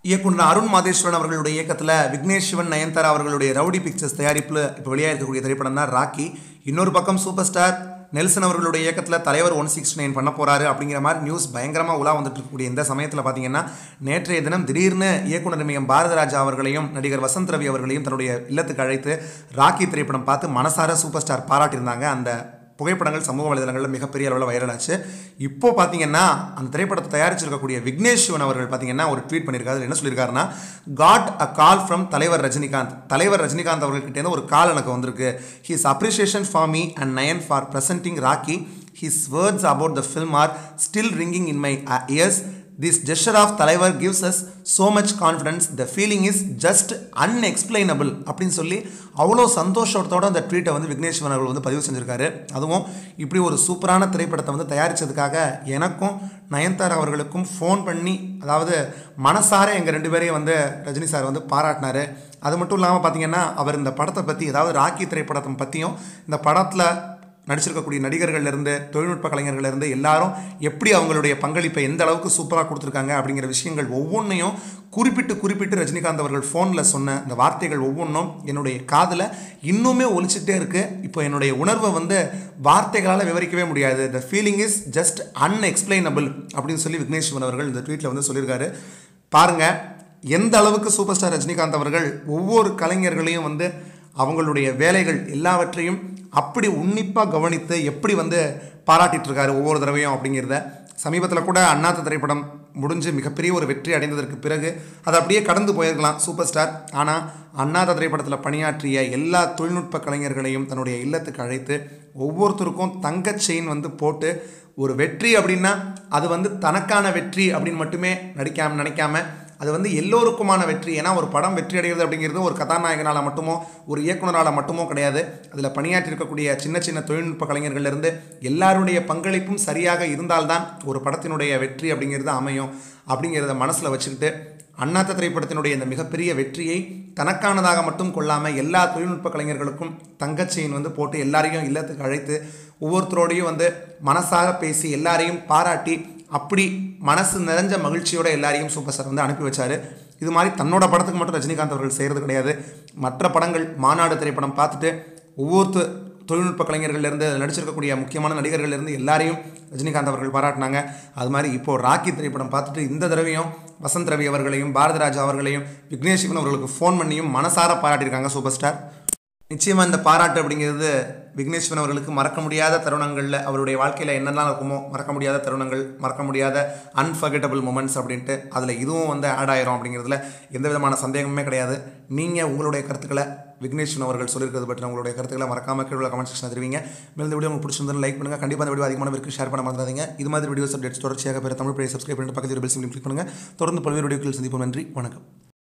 இயக்குனர் அருண் மாதேஸ்வரன் அவர்களுடைய இயக்கத்தில் விக்னேஷ் சிவன் நயன்தாரா அவர்களுடைய ரவுடி பிக்சர்ஸ் தயாரிப்பில் இப்போ வெளியாக இருக்கக்கூடிய திரைப்படம் தான் ராக்கி இன்னொரு பக்கம் சூப்பர் ஸ்டார் நெல்சன் அவர்களுடைய இயக்கத்தில் தலைவர் ஒன் சிக்ஸ் நைன் பண்ண போகிறாரு அப்படிங்கிற மாதிரி நியூஸ் பயங்கரமாக உலா வந்துட்டு இருக்கக்கூடிய இந்த சமயத்தில் பார்த்தீங்கன்னா நேற்றைய தினம் திடீர்னு இயக்குனர் மியம் பாரதராஜா அவர்களையும் நடிகர் வசந்த் ரவி அவர்களையும் தன்னுடைய இல்லத்துக்கு அழைத்து ராக்கி திரைப்படம் பார்த்து மனசார சூப்பர் ஸ்டார் பாராட்டியிருந்தாங்க அந்த புகைப்படங்கள் சமூக வலைதளங்களில் மிகப்பெரிய அளவில் வைரலாச்சு இப்போ பார்த்தீங்கன்னா அந்த திரைப்படத்தை தயாரிச்சிருக்கக்கூடிய விக்னேஷ் சிவன் அவர்கள் பார்த்தீங்கன்னா ஒரு ட்வீட் பண்ணியிருக்காரு அதுல என்ன சொல்லியிருக்காருன்னா காட் அ கால் ஃப்ரம் தலைவர் ரஜினிகாந்த் தலைவர் ரஜினிகாந்த் அவர்கள்கிட்டேருந்து ஒரு கால் எனக்கு வந்திருக்கு his appreciation for me and Nayan for presenting Rocky his words about the film are still ringing in my ears this gesture of தலைவர் gives us so much confidence the feeling is just unexplainable அப்படின்னு சொல்லி அவ்வளோ சந்தோஷத்தோட அந்த ட்வீட்டை வந்து விக்னேஸ்வரன் அவர்கள் வந்து பதிவு செஞ்சுருக்காரு அதுவும் இப்படி ஒரு சூப்பரான திரைப்படத்தை வந்து தயாரித்ததுக்காக எனக்கும் நயன்தாரா அவர்களுக்கும் ஃபோன் பண்ணி அதாவது மனசார எங்கள் ரெண்டு பேரையும் வந்து ரஜினி சார் வந்து பாராட்டினாரு அது மட்டும் இல்லாமல் பார்த்தீங்கன்னா அவர் இந்த படத்தை பற்றி அதாவது ராக்கி திரைப்படத்தை பற்றியும் இந்த படத்தில் நடிச்சிருக்கக்கூடிய நடிகர்கள்லேருந்து தொழில்நுட்ப கலைஞர்கள்லேருந்து எல்லாரும் எப்படி அவங்களுடைய பங்களிப்பை எந்த அளவுக்கு சூப்பராக கொடுத்துருக்காங்க அப்படிங்கிற விஷயங்கள் ஒவ்வொன்றையும் குறிப்பிட்டு குறிப்பிட்டு ரஜினிகாந்த் அவர்கள் ஃபோனில் சொன்ன இந்த வார்த்தைகள் ஒவ்வொன்றும் என்னுடைய காதில் இன்னுமே ஒலிச்சுட்டே இருக்குது இப்போ என்னுடைய உணர்வை வந்து வார்த்தைகளால் விவரிக்கவே முடியாது the feeling is just unexplainable அப்படின்னு சொல்லி விக்னேஷ் சிவன் அவர்கள் இந்த ட்வீட்டில் வந்து சொல்லியிருக்காரு பாருங்கள் எந்த அளவுக்கு சூப்பர் ஸ்டார் ரஜினிகாந்த் அவர்கள் ஒவ்வொரு கலைஞர்களையும் வந்து அவங்களுடைய வேலைகள் எல்லாவற்றையும் அப்படி உன்னிப்பாக கவனித்து எப்படி வந்து பாராட்டிட்டு இருக்காரு ஒவ்வொரு தடவையும் அப்படிங்கிறத சமீபத்தில் கூட அண்ணாத்த திரைப்படம் முடிஞ்சு மிகப்பெரிய ஒரு வெற்றி அடைந்ததற்கு பிறகு அது அப்படியே கடந்து போயிருக்கலாம் சூப்பர் ஸ்டார் ஆனால் அண்ணாத்த திரைப்படத்தில் பணியாற்றிய எல்லா தொழில்நுட்ப கலைஞர்களையும் தன்னுடைய இல்லத்துக்கு அழைத்து ஒவ்வொருத்தருக்கும் தங்கச் செயின் வந்து போட்டு ஒரு வெற்றி அப்படின்னா அது வந்து தனக்கான வெற்றி அப்படின்னு மட்டுமே நடிக்காம நினைக்காம அது வந்து எல்லோருக்குமான வெற்றி ஏன்னா ஒரு படம் வெற்றி அடைகிறது அப்படிங்கிறது ஒரு கதாநாயகனால் மட்டுமோ ஒரு இயக்குனரால் மட்டுமோ கிடையாது அதில் பணியாற்றிருக்கக்கூடிய சின்ன சின்ன தொழில்நுட்ப கலைஞர்கள்லேருந்து எல்லாருடைய பங்களிப்பும் சரியாக இருந்தால்தான் ஒரு படத்தினுடைய வெற்றி அப்படிங்கிறது அமையும் அப்படிங்கிறத மனசில் வச்சுக்கிட்டு அண்ணாத்த திரைப்படத்தினுடைய இந்த மிகப்பெரிய வெற்றியை தனக்கானதாக மட்டும் கொள்ளாமல் எல்லா தொழில்நுட்ப கலைஞர்களுக்கும் தங்கச்செயின் வந்து போட்டு எல்லாரையும் இல்லத்துக்கு அழைத்து ஒவ்வொருத்தரோடையும் வந்து மனசார பேசி எல்லாரையும் பாராட்டி அப்படி மனசு நிறைஞ்ச மகிழ்ச்சியோட எல்லாரையும் சூப்பர் ஸ்டார் வந்து அனுப்பி வச்சாரு இது மாதிரி தன்னோட படத்துக்கு மட்டும் ரஜினிகாந்த் அவர்கள் செய்கிறது கிடையாது மற்ற படங்கள் மாநாடு திரைப்படம் பார்த்துட்டு ஒவ்வொரு தொழில்நுட்ப கலைஞர்கள்லேருந்து நடிச்சிருக்கக்கூடிய முக்கியமான நடிகர்கள்லேருந்து எல்லாரையும் ரஜினிகாந்த் அவர்கள் பாராட்டினாங்க அது மாதிரி இப்போது ராக்கி திரைப்படம் பார்த்துட்டு இந்த தடவையும் வசந்த் ரவி அவர்களையும் பாரதிராஜா அவர்களையும் விக்னேஷ் சிவன் அவர்களுக்கு ஃபோன் பண்ணியும் மனசார பாராட்டியிருக்காங்க சூப்பர் ஸ்டார் நிச்சயமாக இந்த பாராட்டு அப்படிங்கிறது விக்னேஸ்வரன் அவர்களுக்கு மறக்க முடியாத தருணங்களில் அவருடைய வாழ்க்கையில் என்னெல்லாம் இருக்குமோ மறக்க முடியாத தருணங்கள் மறக்க முடியாத அன்ஃபர்கெட்டபிள் மூமெண்ட்ஸ் அப்படின்ட்டு அதில் இதுவும் வந்து ஆட் ஆயிரும் அப்படிங்கிறதுல எந்த விதமான சந்தேகமே கிடையாது நீங்கள் உங்களுடைய கருத்துக்களை விக்னேஸ்வரன் அவர்கள் சொல்லியிருக்கிறது பற்றி உங்களுடைய கருத்துக்களை மறக்காம கீழே கமெண்ட் செக்ஷன் தெரிவிங்க மேலும் இந்த வீடியோ உங்களுக்கு பிடிச்சிருந்தா லைக் பண்ணுங்கள் கண்டிப்பாக இந்த வீடியோ அதிகமான பேருக்கு ஷேர் பண்ண மறந்துடாதீங்க இது மாதிரி வீடியோஸ் அப்டேட்ஸ் தொடர்ச்சியாக பேர் தமிழ் பேர் சப்ஸ்கிரைப் பண்ணிட்டு பக்கத்தில் பெல் சிம்லி கிளிக் பண்ணுங்கள் தொடர்ந்து பல்வேறு வீடியோக்கள் சந்திப்போம் நன்றி வணக்கம்